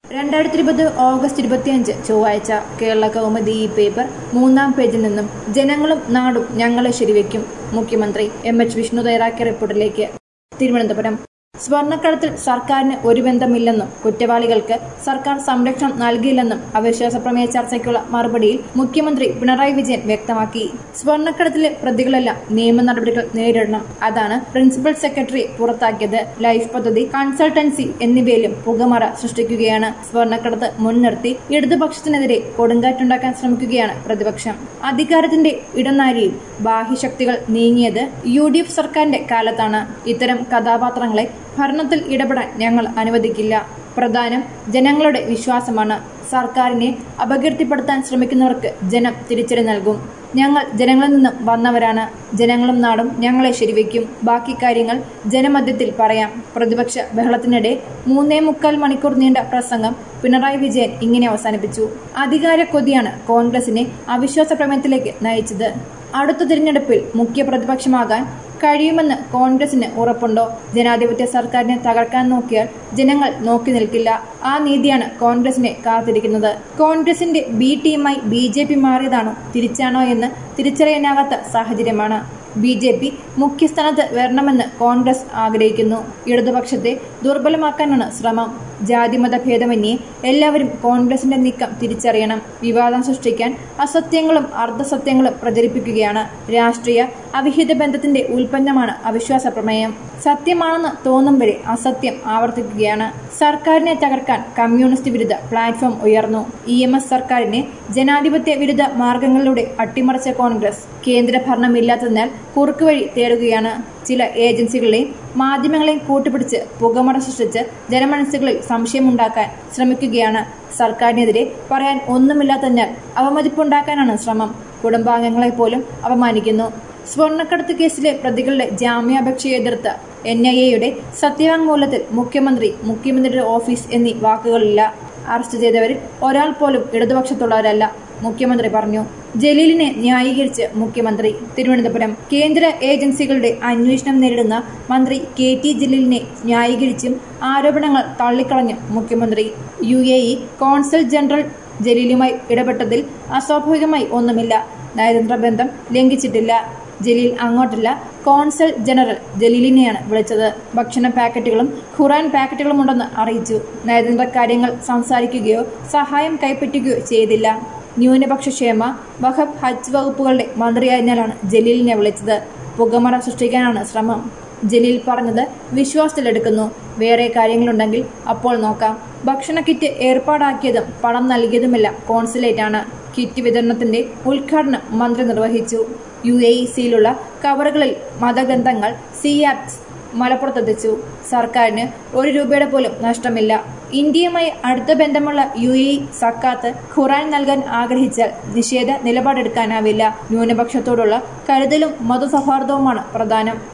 രണ്ടായിരത്തി ഇരുപത് ഓഗസ്റ്റ് ഇരുപത്തിയഞ്ച് ചൊവ്വാഴ്ച കേരള കൗമുദി ഈ പേപ്പർ മൂന്നാം പേജിൽ നിന്നും ജനങ്ങളും നാടും ഞങ്ങളെ ശരിവെക്കും മുഖ്യമന്ത്രി എം എച്ച് വിഷ്ണു തയ്യാറാക്കിയ റിപ്പോർട്ടിലേക്ക് തിരുവനന്തപുരം സ്വർണ്ണക്കടത്തിൽ സർക്കാരിന് ഒരു ബന്ധമില്ലെന്നും കുറ്റവാളികൾക്ക് സർക്കാർ സംരക്ഷണം നൽകിയില്ലെന്നും അവിശ്വാസ പ്രമേയ ചർച്ചയ്ക്കുള്ള മറുപടിയിൽ മുഖ്യമന്ത്രി പിണറായി വിജയൻ വ്യക്തമാക്കി സ്വർണ്ണക്കടത്തിലെ പ്രതികളെല്ലാം നിയമ നടപടികൾ നേരിടണം അതാണ് പ്രിൻസിപ്പൽ സെക്രട്ടറി പുറത്താക്കിയത് ലൈഫ് പദ്ധതി കൺസൾട്ടൻസി എന്നിവയിലും പുകമറ സൃഷ്ടിക്കുകയാണ് സ്വർണ്ണക്കടത്ത് മുൻനിർത്തി ഇടതുപക്ഷത്തിനെതിരെ കൊടുങ്കാറ്റുണ്ടാക്കാൻ ശ്രമിക്കുകയാണ് പ്രതിപക്ഷം അധികാരത്തിന്റെ ഇടനാരിയിൽ ബാഹ്യശക്തികൾ നീങ്ങിയത് യു ഡി എഫ് സർക്കാരിന്റെ കാലത്താണ് ഇത്തരം കഥാപാത്രങ്ങളെ ഭരണത്തിൽ ഇടപെടാൻ ഞങ്ങൾ അനുവദിക്കില്ല പ്രധാനം ജനങ്ങളുടെ വിശ്വാസമാണ് സർക്കാരിനെ അപകീർത്തിപ്പെടുത്താൻ ശ്രമിക്കുന്നവർക്ക് ജനം തിരിച്ചടി നൽകും ഞങ്ങൾ ജനങ്ങളിൽ നിന്നും വന്നവരാണ് ജനങ്ങളും നാടും ഞങ്ങളെ ശരിവെക്കും ബാക്കി കാര്യങ്ങൾ ജനമധ്യത്തിൽ പറയാം പ്രതിപക്ഷ ബഹളത്തിനിടെ മൂന്നേ മുക്കാൽ മണിക്കൂർ നീണ്ട പ്രസംഗം പിണറായി വിജയൻ ഇങ്ങനെ അവസാനിപ്പിച്ചു അധികാര കൊതിയാണ് കോൺഗ്രസിനെ അവിശ്വാസ പ്രമേയത്തിലേക്ക് നയിച്ചത് അടുത്ത തിരഞ്ഞെടുപ്പിൽ മുഖ്യ പ്രതിപക്ഷമാകാൻ കഴിയുമെന്ന് കോൺഗ്രസിന് ഉറപ്പുണ്ടോ ജനാധിപത്യ സർക്കാരിനെ തകർക്കാൻ നോക്കിയാൽ ജനങ്ങൾ നോക്കി നിൽക്കില്ല ആ നീതിയാണ് കോൺഗ്രസിനെ കാത്തിരിക്കുന്നത് കോൺഗ്രസിന്റെ ബി ടീമായി ബി ജെ പി മാറിയതാണോ തിരിച്ചാണോ എന്ന് തിരിച്ചറിയാനാകാത്ത സാഹചര്യമാണ് ബി ജെ പി മുഖ്യസ്ഥാനത്ത് വരണമെന്ന് കോൺഗ്രസ് ആഗ്രഹിക്കുന്നു ഇടതുപക്ഷത്തെ ദുർബലമാക്കാനാണ് ശ്രമം ജാതിമത ഭേദമന്യേ എല്ലാവരും കോൺഗ്രസിന്റെ നീക്കം തിരിച്ചറിയണം വിവാദം സൃഷ്ടിക്കാൻ അസത്യങ്ങളും അർദ്ധസത്യങ്ങളും പ്രചരിപ്പിക്കുകയാണ് രാഷ്ട്രീയ അവിഹിത ബന്ധത്തിന്റെ ഉൽപ്പന്നമാണ് അവിശ്വാസ പ്രമേയം സത്യമാണെന്ന് തോന്നും വരെ അസത്യം ആവർത്തിക്കുകയാണ് സർക്കാരിനെ തകർക്കാൻ കമ്മ്യൂണിസ്റ്റ് വിരുദ്ധ പ്ലാറ്റ്ഫോം ഉയർന്നു ഇ എം എസ് സർക്കാരിനെ ജനാധിപത്യ വിരുദ്ധ മാർഗങ്ങളിലൂടെ അട്ടിമറിച്ച കോൺഗ്രസ് കേന്ദ്ര ഭരണമില്ലാത്തതിനാൽ കുറുക്കുവഴി തേടുകയാണ് ചില ഏജൻസികളെയും മാധ്യമങ്ങളെയും കൂട്ടുപിടിച്ച് പുകമറ സൃഷ്ടിച്ച് ജനമനസ്സുകളിൽ സംശയമുണ്ടാക്കാൻ ശ്രമിക്കുകയാണ് സർക്കാരിനെതിരെ പറയാൻ ഒന്നുമില്ലാത്തതിനാൽ അവമതിപ്പുണ്ടാക്കാനാണ് ശ്രമം കുടുംബാംഗങ്ങളെ പോലും അപമാനിക്കുന്നു സ്വർണ്ണക്കടത്ത് കേസിലെ പ്രതികളുടെ ജാമ്യാപേക്ഷയെ എതിർത്ത് എൻ ഐ എയുടെ സത്യവാങ്മൂലത്തിൽ മുഖ്യമന്ത്രി മുഖ്യമന്ത്രിയുടെ ഓഫീസ് എന്നീ വാക്കുകളില്ല അറസ്റ്റ് ചെയ്തവരിൽ ഒരാൾ പോലും ഇടതുപക്ഷത്തുള്ളവരല്ല മുഖ്യമന്ത്രി പറഞ്ഞു ജലീലിനെ ന്യായീകരിച്ച് മുഖ്യമന്ത്രി തിരുവനന്തപുരം കേന്ദ്ര ഏജൻസികളുടെ അന്വേഷണം നേരിടുന്ന മന്ത്രി കെ ടി ജലീലിനെ ന്യായീകരിച്ചും ആരോപണങ്ങൾ തള്ളിക്കളഞ്ഞും മുഖ്യമന്ത്രി U A E consul general ജലീലുമായി ഇടപെട്ടതിൽ അസ്വാഭാവികമായി ഒന്നുമില്ല നയതന്ത്ര ബന്ധം ലംഘിച്ചിട്ടില്ല ജലീൽ അങ്ങോട്ടല്ല കോൺസൽ ജനറൽ ജലീലിനെയാണ് വിളിച്ചത് ഭക്ഷണ പാക്കറ്റുകളും ഖുറാൻ പാക്കറ്റുകളും ഉണ്ടെന്ന് അറിയിച്ചു നയതന്ത്ര കാര്യങ്ങൾ സംസാരിക്കുകയോ സഹായം കൈപ്പറ്റുകയോ ചെയ്തില്ല ന്യൂനപക്ഷ ക്ഷേമ വഹബ് ഹജ്ജ് വകുപ്പുകളുടെ മന്ത്രിയായതിനാലാണ് ജലീലിനെ വിളിച്ചത് പുകമറ സൃഷ്ടിക്കാനാണ് ശ്രമം ജലീൽ പറഞ്ഞത് വിശ്വാസത്തിലെടുക്കുന്നു വേറെ കാര്യങ്ങളുണ്ടെങ്കിൽ അപ്പോൾ നോക്കാം ഭക്ഷണ കിറ്റ് ഏർപ്പാടാക്കിയതും പണം നൽകിയതുമെല്ലാം കോൺസുലേറ്റാണ് കിറ്റ് വിതരണത്തിന്റെ ഉദ്ഘാടനം മന്ത്രി നിർവഹിച്ചു യു എ ഇ സിയിലുള്ള കവറുകളിൽ മതഗ്രന്ഥങ്ങൾ സി ആപ്സ് മലപ്പുറത്തെത്തിച്ചു സർക്കാരിന് ഒരു രൂപയുടെ പോലും നഷ്ടമില്ല ഇന്ത്യയുമായി അടുത്ത ബന്ധമുള്ള യു എ സക്കാത്ത് ഖുറാൻ നൽകാൻ ആഗ്രഹിച്ചാൽ നിഷേധ നിലപാടെടുക്കാനാവില്ല ന്യൂനപക്ഷത്തോടുള്ള കരുതലും മതസൗഹാർദ്ദവുമാണ് പ്രധാനം